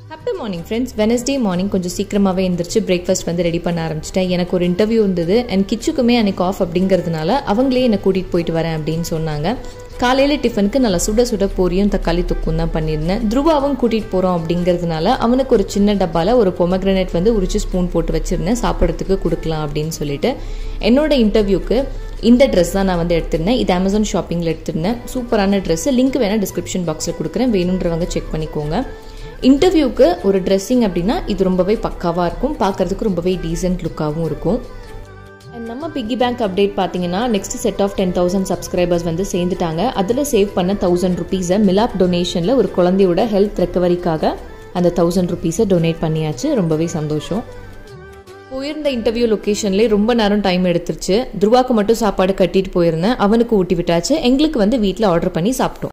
happy morning friends Wednesday morning கொஞ்சம் சீக்கிரமாகவே எழுந்திரிச்சு பிரேக்ஃபாஸ்ட் வந்து ரெடி பண்ண ஆரம்பிச்சிட்டேன் எனக்கு ஒரு இன்டர்வியூ இருந்தது அண்ட் கிச்சுக்குமே அன்னைக்கு ஆஃப் அப்படிங்கிறதுனால அவங்களே என்னை கூட்டிகிட்டு போயிட்டு வரேன் அப்படின்னு சொன்னாங்க காலையில் டிஃபனுக்கு நல்லா சுட சுட பொரியும் தக்காளி தொக்கும் தான் பண்ணியிருந்தேன் துருவாவும் கூட்டிகிட்டு போகிறோம் அப்படிங்கிறதுனால அவனுக்கு ஒரு சின்ன டப்பாவில் ஒரு பொமக்ரனேட் வந்து உரிச்சு ஸ்பூன் போட்டு வச்சுருந்தேன் சாப்பிட்றதுக்கு கொடுக்கலாம் அப்படின்னு சொல்லிட்டு என்னோட இன்டர்வியூக்கு இந்த ட்ரெஸ் தான் நான் வந்து எடுத்திருந்தேன் இது அமேசான் ஷாப்பிங்கில் எடுத்திருந்தேன் சூப்பரான ட்ரெஸ் லிங்க் வேணால் டிஸ்கிரிப்ஷன் பாக்ஸில் கொடுக்குறேன் வேணுன்றவங்க செக் பண்ணிக்கோங்க இன்டர்வியூக்கு ஒரு ட்ரெஸ்ஸிங் அப்படின்னா இது ரொம்பவே பக்காவாக இருக்கும் பார்க்கறதுக்கு ரொம்பவே டீசென்ட் லுக்காகவும் இருக்கும் And நம்ம பிக்கி பேங்க் அப்டேட் பார்த்தீங்கன்னா next set of ten thousand subscribers வந்து சேர்ந்துட்டாங்க அதில் சேவ் பண்ண தௌசண்ட் ருபீஸை மிலாப் டொனேஷனில் ஒரு குழந்தையோட ஹெல்த் ரெக்கவரிக்காக அந்த தௌசண்ட் ருபீஸை டொனேட் பண்ணியாச்சு ரொம்பவே சந்தோஷம் போயிருந்த இன்டர்வியூ லொக்கேஷன்லேயே ரொம்ப நேரம் டைம் எடுத்துருச்சு துருவாக்கு மட்டும் சாப்பாடு கட்டிட்டு போயிருந்தேன் அவனுக்கு ஊட்டி விட்டாச்சு எங்களுக்கு வந்து வீட்டில் ஆர்டர் பண்ணி சாப்பிட்டோம்